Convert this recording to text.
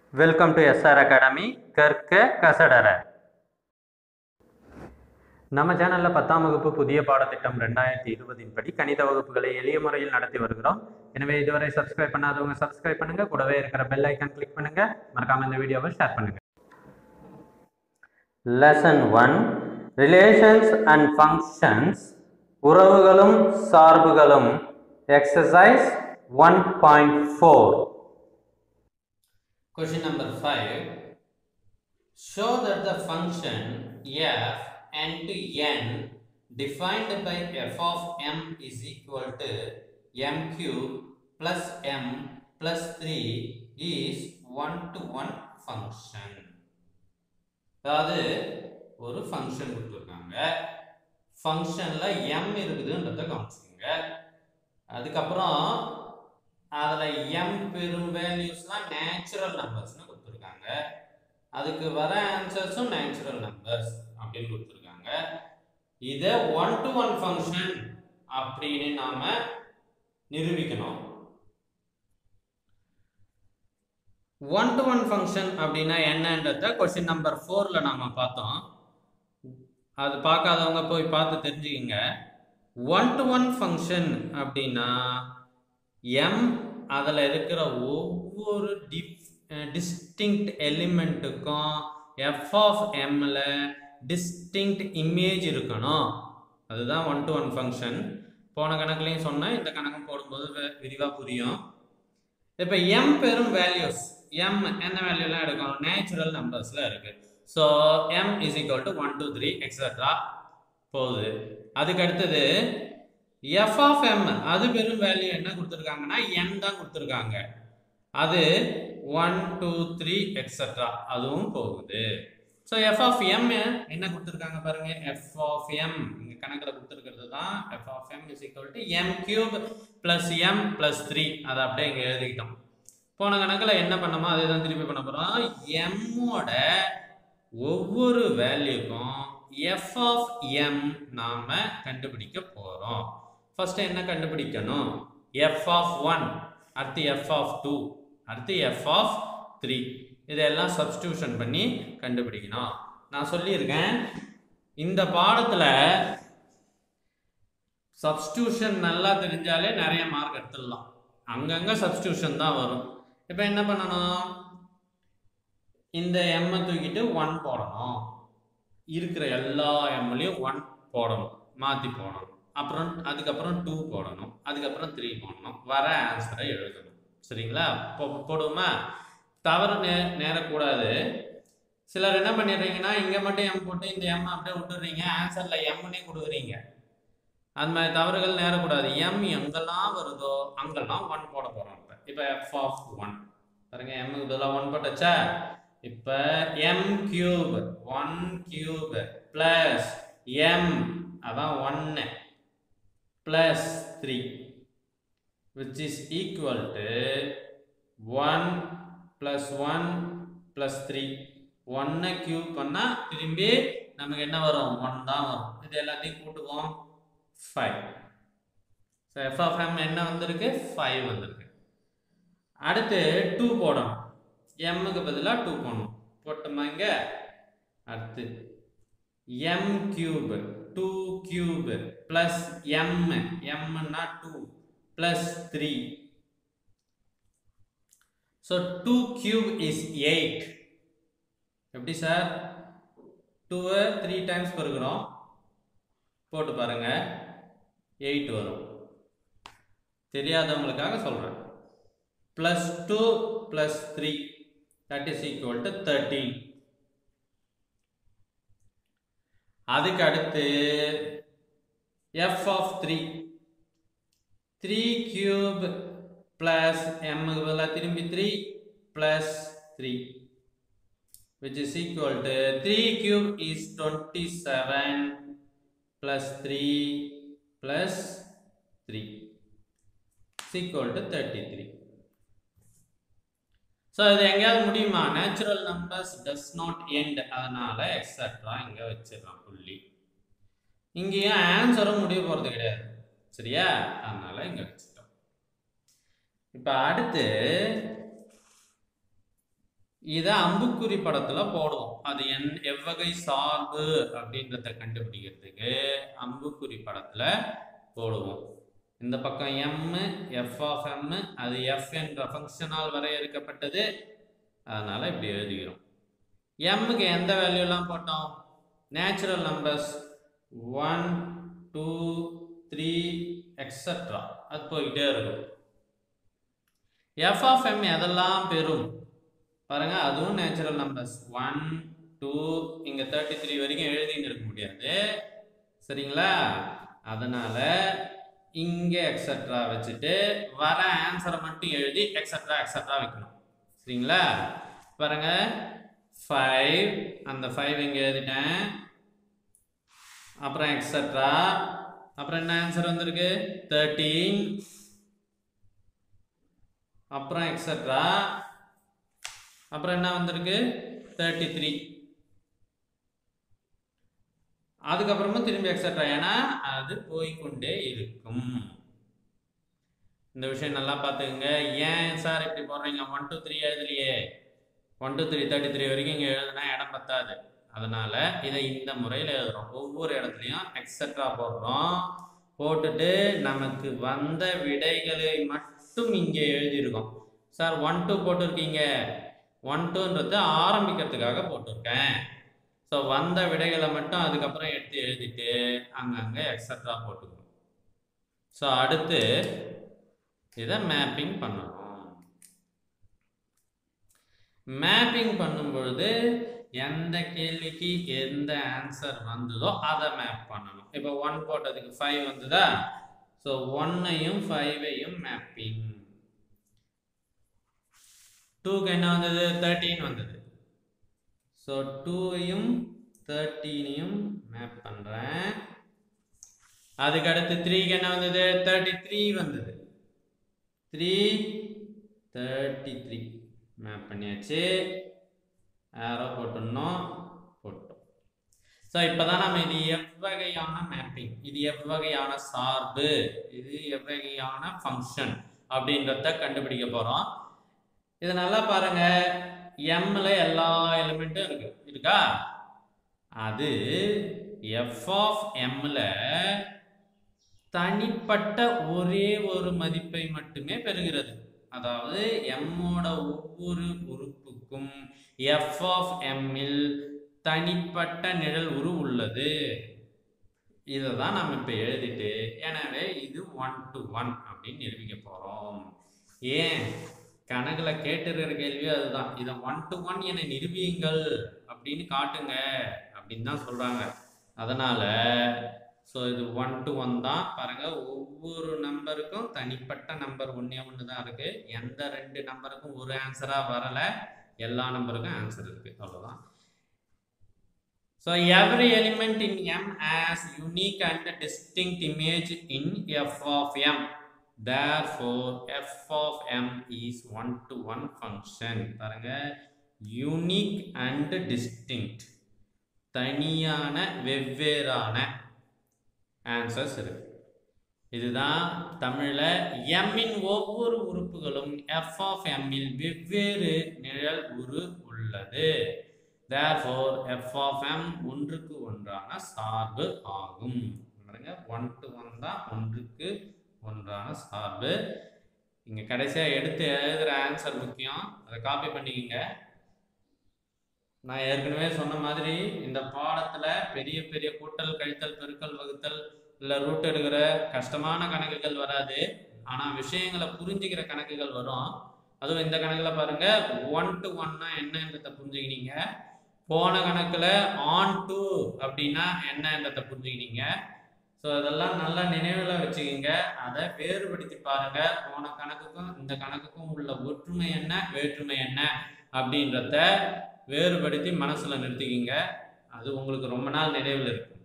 Welcome to SR academy கற்க கசடர நம்ம சேனலில் பத்தாம் வகுப்பு புதிய பாடத்திட்டம் ரெண்டாயிரத்தி இருபதின் படி கணித வகுப்புகளை எளிய முறையில் நடத்தி வருகிறோம் எனவே இதுவரை சப்ஸ்கிரைப் பண்ணாதவங்க சப்ஸ்கிரைப் பண்ணுங்க கூடவே இருக்கிற பெல் ஐக்கான் கிளிக் பண்ணுங்க மறக்காம இந்த வீடியோவை ஷேர் பண்ணுங்க lesson one relations and functions உறவுகளும் சார்புகளும் exercise one point four Question number 5. Show that the function f n to n defined by f of m is equal to m cube plus m plus 3 is one to one function. அதாவது ஒரு function கொடுத்துருக்காங்க ஃபங்க்ஷனில் M இருக்குதுன்றத காமிச்சுங்க அதுக்கப்புறம் அதில் M பெரும் வேல்யூஸ்லாம் natural நம்பர்ஸ்னு கொடுத்துருக்காங்க அதுக்கு வர ஆன்சர்ஸும் நேச்சுரல் நம்பர்ஸ் அப்படின்னு கொடுத்துருக்காங்க இதை ஒன் டு ஒன் ஃபங்க்ஷன் அப்படின்னு நாம நிரூபிக்கணும் ஒன் டு ஒன் ஃபங்க்ஷன் அப்படின்னா என்னன்றத கொஸ்டின் நம்பர் ஃபோரில் நாம் பார்த்தோம் அது பார்க்காதவங்க போய் பார்த்து தெரிஞ்சுக்கிங்க ஒன் டு ஒன் ஃபங்க்ஷன் அப்படின்னா எம் அதில் இருக்கிற ஒவ்வொரு டிஃப் டிஸ்டிங்க்ட் எலிமெண்ட்டுக்கும் எஃப் ஆஃப் எம்மில் டிஸ்டிங்க்ட் இமேஜ் இருக்கணும் அதுதான் ஒன் டு ஒன் ஃபங்க்ஷன் போன கணக்குலையும் சொன்னேன் இந்த கணக்கு போடும்போது விரிவாக புரியும் இப்போ எம் பெரும் வேல்யூஸ் எம் என்ன வேல்யூலாம் எடுக்கும் நேச்சுரல் நம்பர்ஸில் இருக்கு so M is equal to one two three extra போகுது அதுக்கு அடுத்தது எஃப் ஆஃப் எம் அது பெரும் வேல்யூ என்ன கொடுத்துருக்காங்கன்னா என் தான் கொடுத்துருக்காங்க அது ஒன் டூ த்ரீ எக்ஸட்ரா அதுவும் போகுது ஸோ எஃப் ஆஃப் எம் என்ன கொடுத்துருக்காங்க பாருங்க எஃப் ஆஃப் எம் இங்கே கணக்கில் கொடுத்துருக்கிறது தான் F of M is equal to M cube plus M plus three அதை அப்படியே இங்கே எழுதிக்கிட்டோம் போன கணக்கில் என்ன பண்ணோமோ அதே தான் திருப்பி பண்ண போகிறோம் எம்மோட ஒவ்வொரு வேல்யூக்கும் எஃப் ஆஃப் எம் நாம் கண்டுபிடிக்க போகிறோம் ஃபர்ஸ்ட் என்ன கண்டுபிடிக்கணும் எஃப் ஆஃப் ஒன் அடுத்து எஃப் ஆஃப் டூ அடுத்து எஃப் ஆஃப் த்ரீ இதெல்லாம் சப்ஸ்டியூஷன் பண்ணி கண்டுபிடிக்கணும் நான் சொல்லியிருக்கேன் இந்த பாடத்தில் சப்ஸ்டியூஷன் நல்லா தெரிஞ்சாலே நிறைய மார்க் எடுத்துடலாம் அங்கங்கே சப்ஸ்டியூஷன் தான் வரும் இப்போ என்ன பண்ணணும் இந்த எம்மை தூக்கிட்டு ஒன் போடணும் இருக்கிற எல்லா எம்லையும் ஒன் போடணும் மாற்றி போடணும் அப்புறம் அதுக்கப்புறம் டூ போடணும் அதுக்கப்புறம் த்ரீ போடணும் வர ஆன்சரை எழுதணும் சரிங்களா போ போடுவோமா தவறு நே நேரக்கூடாது சிலர் என்ன பண்ணிடுறீங்கன்னா இங்கே மட்டும் எம் போட்டு இந்த எம் அப்படியே விட்டுடுறீங்க ஆன்சரில் எம்னே கொடுக்குறீங்க அது மாதிரி தவறுகள் நேரக்கூடாது எம் எங்கெல்லாம் வருதோ அங்கெல்லாம் ஒன் போட போகிறோம் இப்போ இப்போ எஃப் ஆஃப் ஒன் பாருங்க எம்முக்கு பதிலாக ஒன் போட்டச்சா இப்போ M cube one cube plus M அதான் ஒன்று plus 3 which is equal to 1 plus 1 plus 3 1 cube பண்ணா திரும்பி நமக்கு என்ன வரும் 1 தான் வரும் இது எல்லாத்தையும் கூட்டுவோம் 5 ஸோ எஃப் ஆஃப் எம் என்ன வந்திருக்கு 5 வந்திருக்கு அடுத்து 2 போடணும் எம்முக்கு பதிலாக 2 போடணும் போட்டோமா இங்க அடுத்து M cube 2 cube plus m m na 2 plus 3 so 2 cube is 8 எப்படி சார் 2 3 டைம்ஸ் பெருக்கிறோம் போட்டு பாருங்க 8 வரும் தெரியாதவங்களுக்காக சொல்றேன் plus 2 plus 3 that is equal to 13 அதுக்கு அடுத்து F of three three cube plus எம்முக்கு பதிலாக திரும்பி three plus three which is equal to three cube is twenty seven plus three plus three equal to thirty three so இது எங்கேயாவது முடியுமா natural numbers does not end அதனால extra இங்கே வச்சிடலாம் புள்ளி இங்கேயும் ஆன்சரும் முடிய போகிறது கிடையாது சரியா அதனால இங்கே வச்சுட்டோம் இப்போ அடுத்து இதை அம்புக்குறி படத்துல போடுவோம் அது என் எவ்வகை சார்பு அப்படின்றத கண்டுபிடிக்கிறதுக்கு அம்புக்குறி படத்துல போடுவோம் இந்த பக்கம் எம் எஃப் ஆஃப் எம் அது எஃப் என்ற ஃபங்க்ஷனால் வரையறுக்கப்பட்டது அதனால இப்படி எழுதிக்கிறோம் எம்முக்கு எந்த வேல்யூலாம் போட்டோம் natural numbers one two three extra அது போய்கிட்டே இருக்கும் எஃப் ஆஃப் எம் எதெல்லாம் பெறும் பாருங்க அதுவும் நேச்சுரல் நம்பர்ஸ் ஒன் டூ இங்க தேர்ட்டி த்ரீ வரைக்கும் எழுதின்னு இருக்க முடியாது சரிங்களா அதனால இங்க எக்ஸட்ரா வச்சுட்டு வர ஆன்சரை மட்டும் எழுதி எக்ஸட்ரா எக்ஸட்ரா வைக்கணும் சரிங்களா பாருங்க ஃபைவ் அந்த ஃபைவ் இங்க எழுதிட்டேன் அப்புறம் எக்ஸட்ரா அப்புறம் என்ன ஆன்சர் வந்திருக்கு தேர்ட்டீன் அப்புறம் எக்ஸட்ரா அப்புறம் என்ன வந்திருக்கு தேர்ட்டி த்ரீ அதுக்கப்புறமா திரும்பி எக்ஸட்ரா ஏன்னா அது போய்க்கொண்டே இருக்கும் இந்த விஷயம் நல்லா பார்த்துக்கங்க ஏன் சார் இப்படி போடுறீங்க ஒன் டூ த்ரீ எழுதலையே one two three thirty three வரைக்கும் இங்கே எழுதுனா இடம் பத்தாது அதனால இதை இந்த முறையில் எழுதுறோம் ஒவ்வொரு இடத்துலையும் எக்ஸட்ரா போடுறோம் போட்டுட்டு நமக்கு வந்த விடைகளை மட்டும் இங்கே எழுதியிருக்கோம் சார் ஒன் டூ போட்டிருக்கீங்க ஒன் டூன்றது ஆரம்பிக்கிறதுக்காக போட்டிருக்கேன் ஸோ வந்த விடைகளை மட்டும் அதுக்கப்புறம் எடுத்து எழுதிட்டு அங்கங்கே எக்ஸட்ரா போட்டுக்கணும் ஸோ அடுத்து இதை மேப்பிங் பண்ணணும் மேப்பிங் பண்ணும்பொழுது எந்த கேள்விக்கு எந்த ஆன்சர் வந்ததோ அதை மேப் பண்ணணும் இப்போ ஒன் போட்டதுக்கு ஃபைவ் வந்ததா ஸோ ஒன்னையும் ஃபைவையும் மேப்பிங் டூக்கு என்ன வந்தது தேர்ட்டீன் வந்தது ஸோ டூவையும் தேர்ட்டீனையும் மேப் பண்ணுறேன் அதுக்கு அடுத்து த்ரீக்கு என்ன வந்தது தேர்ட்டி த்ரீ வந்தது த்ரீ தேர்ட்டி த்ரீ மேப் பண்ணியாச்சு ஆரோ போட்டுடணும் போட்டோம் ஸோ இப்போ தான் நம்ம இது எவ்வகையான மேப்பிங் இது எவ்வகையான சார்பு இது எவ்வகையான ஃபங்க்ஷன் அப்படின்றத கண்டுபிடிக்க போகிறோம் இது நல்லா பாருங்க எம்ல எல்லா எலிமெண்ட்டும் இருக்கு இருக்கா அது எஃப் ஆஃப் எம்ல தனிப்பட்ட ஒரே ஒரு மதிப்பை மட்டுமே பெறுகிறது அதாவது எம்மோட ஒவ்வொரு உறுப்புக்கும் எஃப் ஆஃப் எம்மில் தனிப்பட்ட நிழல் உரு உள்ளது இதை தான் நம்ம இப்போ எழுதிட்டு எனவே இது ஒன் டு ஒன் அப்படின்னு நிரூபிக்க போகிறோம் ஏன் கணக்கில் கேட்டிருக்கிற கேள்வி அதுதான் இதை ஒன் டு ஒன் என நிரூபியுங்கள் அப்படின்னு காட்டுங்க அப்படின்னு தான் சொல்கிறாங்க அதனால் ஸோ இது ஒன் டு ஒன் தான் பாருங்க ஒவ்வொரு நம்பருக்கும் தனிப்பட்ட நம்பர் ஒன்றே ஒன்று தான் இருக்குது எந்த ரெண்டு நம்பருக்கும் ஒரு ஆன்சராக வரலை எல்லா நம்பருக்கும் ஆன்சர் இருக்குது அவ்வளோதான் So every element in M has unique and distinct image in f of M. Therefore, f of M is one to one function. பாருங்க unique and distinct. தனியான வெவ்வேறான ஆன்சர்ஸ் இருக்கு இதுதான் தமிழில் எம்மின் ஒவ்வொரு உறுப்புகளும் எஃப் ஆஃப் எம்மில் வெவ்வேறு நிழல் உரு உள்ளது தேர்ஃபோர் எஃப் ஆஃப் எம் ஒன்றுக்கு ஒன்றான சார்பு ஆகும் பாருங்க ஒன் டு ஒன் தான் ஒன்றுக்கு ஒன்றான சார்பு இங்கே கடைசியாக எடுத்து எழுதுகிற ஆன்சர் முக்கியம் அதை காப்பி பண்ணிக்கோங்க நான் ஏற்கனவே சொன்ன மாதிரி இந்த பாடத்தில் பெரிய பெரிய கூட்டல் கழித்தல் பெருக்கல் வகுத்தல் இல்லை ரூட் எடுக்கிற கஷ்டமான கணக்குகள் வராது ஆனால் விஷயங்களை புரிஞ்சுக்கிற கணக்குகள் வரும் அதுவும் இந்த கணக்கில் பாருங்க ஒன் டு ஒன்னா என்னன்றதை புரிஞ்சுக்கினீங்க போன கணக்கில் ஆன் டு அப்படின்னா என்னன்றதை புரிஞ்சுக்கினீங்க ஸோ இதெல்லாம் நல்லா நினைவில் வச்சுக்கிங்க அதை வேறுபடுத்தி பாருங்க போன கணக்குக்கும் இந்த கணக்குக்கும் உள்ள ஒற்றுமை என்ன வேற்றுமை என்ன அப்படின்றத வேறுபடுத்தி மனசில் நிறுத்திக்கிங்க அது உங்களுக்கு ரொம்ப நாள் நினைவில் இருக்கும்